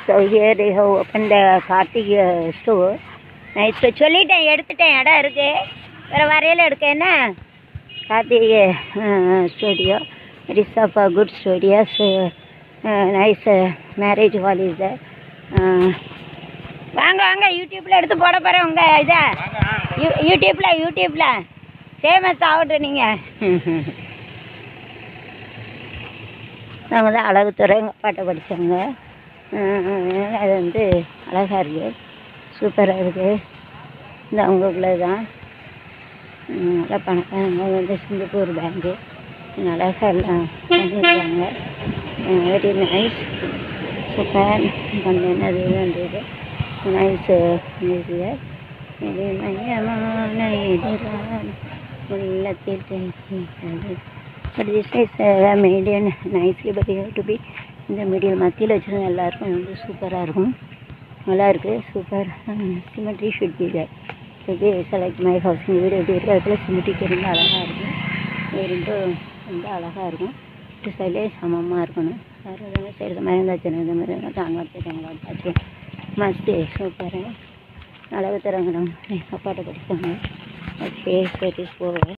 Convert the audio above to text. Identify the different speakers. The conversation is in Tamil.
Speaker 1: so here they have opened the Karthik store நான் இப்போ சொல்லிட்டேன் எடுத்துட்டேன் இடம் இருக்கு வேறு வரையில் எடுக்க என்ன Karthik studio it's of good studios nice marriage hall is வாங்க வாங்க யூடியூப்பில் எடுத்து போட போகிறேன் உங்கள் இதை யூ யூடியூப்பில் யூடியூப்பில் ஃபேமஸ் ஆகட்டும் நீங்கள் நாங்க தான் அழகுத்துறை எங்கள் அப்பாட்ட படித்தவங்க அது வந்து அழகாக இருக்குது சூப்பராக இருக்குது இந்த அவங்களுக்குள்ள தான் ம், நல்லா பணக்காரங்க இது வந்து சிங்கப்பூர் பேங்க்கு அழகாக எல்லாம் பண்ணியிருக்காங்க வெரி நைஸ் சூப்பர் அந்த என்னது இது வந்தது நைஸ் இது இது மையமான இதுதான் உள்ளத்தில் தெரிகிறது but this is medium nicely but you to be இந்த மீடியம் மத்தியில் வச்சுருந்தா எல்லாருக்கும் வந்து சூப்பராக இருக்கும் நல்லா இருக்குது super symmetry should be there இது செலக்ட் மை ஹவுஸ் இந்த வீடு எப்படி இருக்குது அதில் சிமெட்ரிக் இருந்தால் அழகாக இருக்கும் ரெண்டும் ரொம்ப அழகாக இருக்கும் ரெண்டு சைட்லேயே சமமாக இருக்கணும் வேறு எதுவும் சைடு மாதிரி இருந்தாச்சு இந்த மாதிரி இருந்தால் தாங்க வச்சுருக்காங்க வந்தாச்சு மஸ்ட்டு சூப்பரு அழகு தரங்கணும் அப்பாட்ட படித்தாங்க ஓகே சரி போவேன்